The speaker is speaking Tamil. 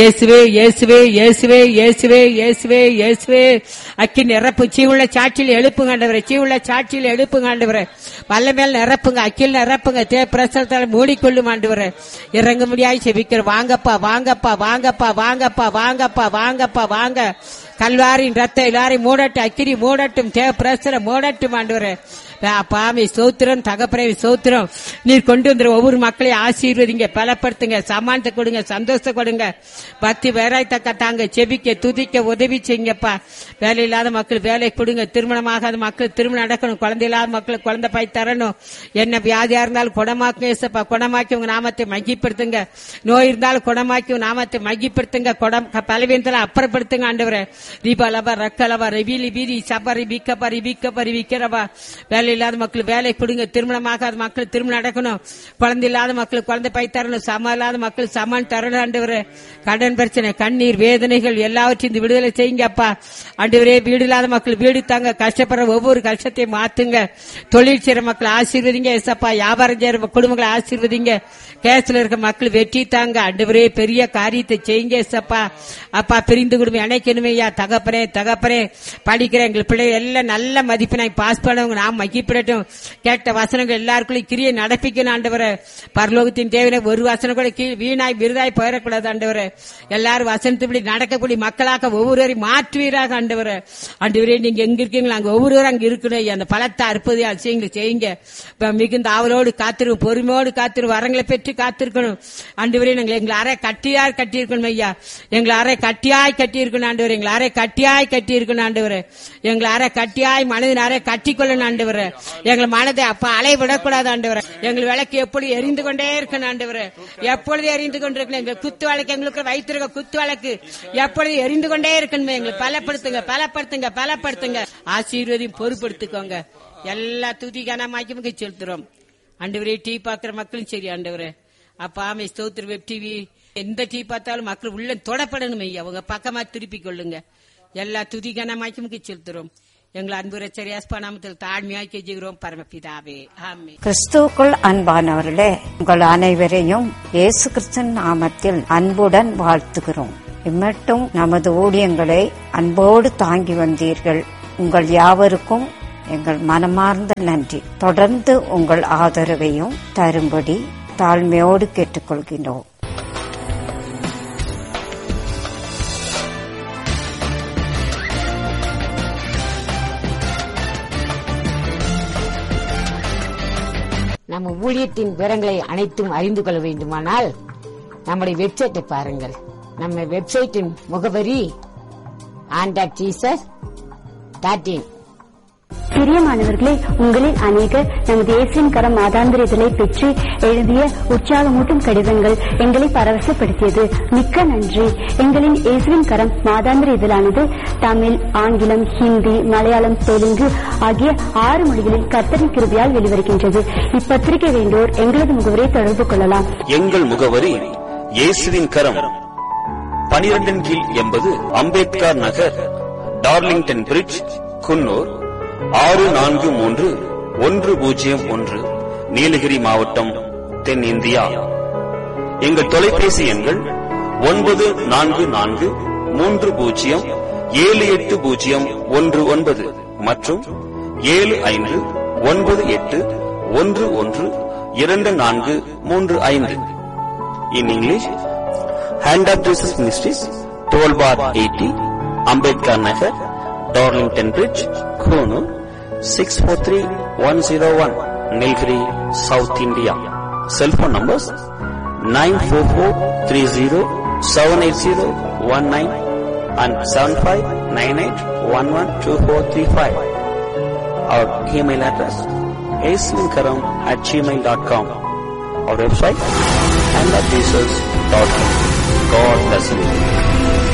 இயேசுவே இயேசுவே இயேசுவே இயேசுவே இயேசுவே இயேசுவே அக்கி நிரப்பு சீவுள்ள சாட்சியில் எழுப்புங்க ஆண்டவரே சீவுள்ள சாட்சியில் எழுப்புங்க ஆண்டவரே வல்ல மேல் நிரப்புங்க அக்கில் நிரப்புங்க தே பிரசனத்தால் மூடிக்கொள்ளும் ஆண்டவரே இறங்க முடியாய் செபிக்கிற வாங்கப்பா வாங்கப்பா வாங்கப்பா வாங்கப்பா வாங்கப்பா வாங்கப்பா வாங்க கல்வாரின் ரத்த எல்லாரையும் மூடட்டும் அக்கிரி மூடட்டும் தேவ பிரசன மூடட்டும் ஆண்டவரே பாமை சோத்திரம் தகப்பனை சோத்திரம் நீர் கொண்டு வந்துற ஒவ்வொரு மக்களையும் ஆசீர்வதிங்க பலப்படுத்துங்க சமானத்தை கொடுங்க சந்தோஷத்தை கொடுங்க பக்தி வேறாய்த்தக்க தாங்க செபிக்க துதிக்க உதவி செய்யுங்கப்பா வேலை இல்லாத மக்கள் வேலை கொடுங்க திருமணமாகாத மக்கள் திருமணம் நடக்கணும் குழந்தை இல்லாத மக்களுக்கு குழந்தை பாய் தரணும் என்ன வியாதியா இருந்தாலும் குணமாக்கும் ஏசப்பா குணமாக்கி உங்க நாமத்தை மகிப்படுத்துங்க நோய் இருந்தாலும் குணமாக்கி உங்க நாமத்தை மகிப்படுத்துங்க குடம் பலவீனத்தில் அப்புறப்படுத்துங்க ஆண்டவரே தீபாலபா ரக்கலவா ரெவிலி பீதி சபரி பிக்கப்பா ரிபிக்கப்பா ரிபிக்கிறவா வேலை இல்லாத மக்கள் வேலை கொடுங்க திருமணமாகாத மக்கள் திருமணம் நடக்கணும் குழந்தை இல்லாத மக்கள் குழந்தை பை தரணும் சம இல்லாத மக்கள் சமான் தரணும் ஆண்டவரே கடன் பிரச்சனை கண்ணீர் வேதனைகள் எல்லாவற்றையும் இந்த விடுதலை செய்யுங்க அப்பா ஆண்டவரே வீடு இல்லாத மக்கள் வீடு தாங்க கஷ்டப்படுற ஒவ்வொரு கஷ்டத்தையும் மாத்துங்க தொழில் செய்யற மக்கள் ஆசீர்வதிங்க எசப்பா வியாபாரம் செய்யற குடும்பங்களை ஆசீர்வதிங்க கேஸ்ல இருக்க மக்கள் வெற்றி தாங்க ஆண்டவரே பெரிய காரியத்தை செய்யுங்க எசப்பா அப்பா பிரிந்து குடும்பம் இணைக்கணுமே ஐயா தகப்பனே தகப்பனே படிக்கிற எங்கள் பிள்ளைகள் எல்லாம் நல்ல மதிப்பெண்ணாய் பாஸ் பண்ணவங்க நாம் மகிப்பிடட்டும் கேட்ட வசனங்கள் எல்லாருக்குள்ளும் கிரியை நடப்பிக்கணும் ஆண்டவரே பரலோகத்தின் தேவையான ஒரு வசனம் கூட கீழ் வீணாய் விருதாய் போயிடக்கூடாது ஆண்டவரே எல்லாரும் வசனத்துப்படி நடக்கக்கூடிய மக்களாக ஒவ்வொருவரையும் மாற்றுவீராக ஆண்டவரே ஆண்டவரே நீங்க எங்க இருக்கீங்களா அங்க ஒவ்வொருவரும் அங்க இருக்கணும் ஐயா. அந்த பலத்தை அற்புதம் அதிசயங்களை செய்யுங்க இப்ப மிகுந்த ஆவலோடு காத்திருக்கும் பொறுமையோடு காத்திரு வரங்களை பெற்று காத்திருக்கணும் ஆண்டவரே நாங்கள் எங்களை அறை கட்டியாய் கட்டியிருக்கணும் ஐயா எங்களை அறை கட்டியாய் கட்டியிருக்கணும் ஆண்டவரே எங்களை அறை கட்டியாய் கட்டியிருக்கணும் ஆண்டவரே எங்களை அறை கட்டியாய் மனதின் அறை கட்டிக்கொள்ளணும் ஆண்டவரே எங்களை மனதை அப்ப அலை விடக்கூடாது ஆண்டவரே எங்கள் விளக்கு எப்படி எரிந்து கொண்டே இருக்கணும் ஆண்டவரே எப்பொழுது எரிந்து கொண்டிருக்கணும் எங்க குத்து வழக்கு எங்களுக்கு வைத்திருக்க குத்து வழக்கு எப்பொழுது எரிந்து கொண்டே இருக்கணுமே எங்களை பலப்படுத்துங்க பலப்படுத்துங்க பலப்படுத்துங்க ஆசீர்வதியும் பொறுப்படுத்திக்கோங்க எல்லா துதி கனமாக்கி செலுத்துறோம் ஆண்டவரே டீ பாக்குற மக்களும் சரி ஆண்டவரே அப்பா ஆமை ஸ்தோத்திர வெப் டிவி எந்த டீ பார்த்தாலும் மக்கள் உள்ள தொடப்படணும் ஐயா அவங்க பக்கமா திருப்பி கொள்ளுங்க எல்லா துதி கனமாக்கி செலுத்துறோம் எங்கள் அன்பு ரச்சரியாஸ்பா நாமத்தில் தாழ்மையாய் கெஞ்சுகிறோம் பரமபிதாவே ஆமே கிறிஸ்துவுக்குள் அன்பானவர்களே உங்கள் அனைவரையும் இயேசு கிறிஸ்தன் நாமத்தில் அன்புடன் வாழ்த்துகிறோம் இம்மட்டும் நமது ஊழியங்களை அன்போடு தாங்கி வந்தீர்கள் உங்கள் யாவருக்கும் எங்கள் மனமார்ந்த நன்றி தொடர்ந்து உங்கள் ஆதரவையும் தரும்படி தாழ்மையோடு கேட்டுக்கொள்கின்றோம் நம்ம ஊழியத்தின் விவரங்களை அனைத்தும் அறிந்து கொள்ள வேண்டுமானால் நம்முடைய வெப்சைட்டை பாருங்கள் நம்ம வெப்சைட்டின் முகவரி ஆண்டாட் ஜீசஸ் டாட்டின் பிரியமானவர்களே உங்களில் அநேகர் நமது இயேசுவின் கரம் மாதாந்திர இதழை பெற்று எழுதிய உற்சாகமூட்டும் கடிதங்கள் எங்களை பரவசப்படுத்தியது மிக்க நன்றி எங்களின் இயேசுவின் கரம் மாதாந்திர இதழானது தமிழ் ஆங்கிலம் ஹிந்தி மலையாளம் தெலுங்கு ஆகிய ஆறு மொழிகளில் கர்த்தரின் கிருபியால் வெளிவருகின்றது இப்பத்திரிகை வேண்டோர் எங்களது முகவரை தொடர்பு கொள்ளலாம் எங்கள் முகவரி இயேசுவின் கரம் பனிரெண்டின் கீழ் எண்பது அம்பேத்கர் நகர் டார்லிங்டன் பிரிட்ஜ் குன்னூர் ஆறு நான்கு மூன்று ஒன்று பூஜ்ஜியம் ஒன்று நீலகிரி மாவட்டம் தென் இந்தியா எங்கள் தொலைபேசி எண்கள் ஒன்பது நான்கு நான்கு மூன்று பூஜ்ஜியம் ஏழு எட்டு பூஜ்ஜியம் ஒன்று ஒன்பது மற்றும் ஏழு ஐந்து ஒன்பது எட்டு ஒன்று ஒன்று இரண்டு நான்கு மூன்று ஐந்து in English hand of Jesus ministries twelve bar eighty Ambedkar Nagar Darlington bridge Coonoor six four three one zero one Nilgiri south India cellphone numbers nine four four three zero seven eight zero one nine and seven five nine eight one one two four three five our email address ஏஸ்லிங்கரம் at gmail dot com our website and at Jesus.com. God bless you.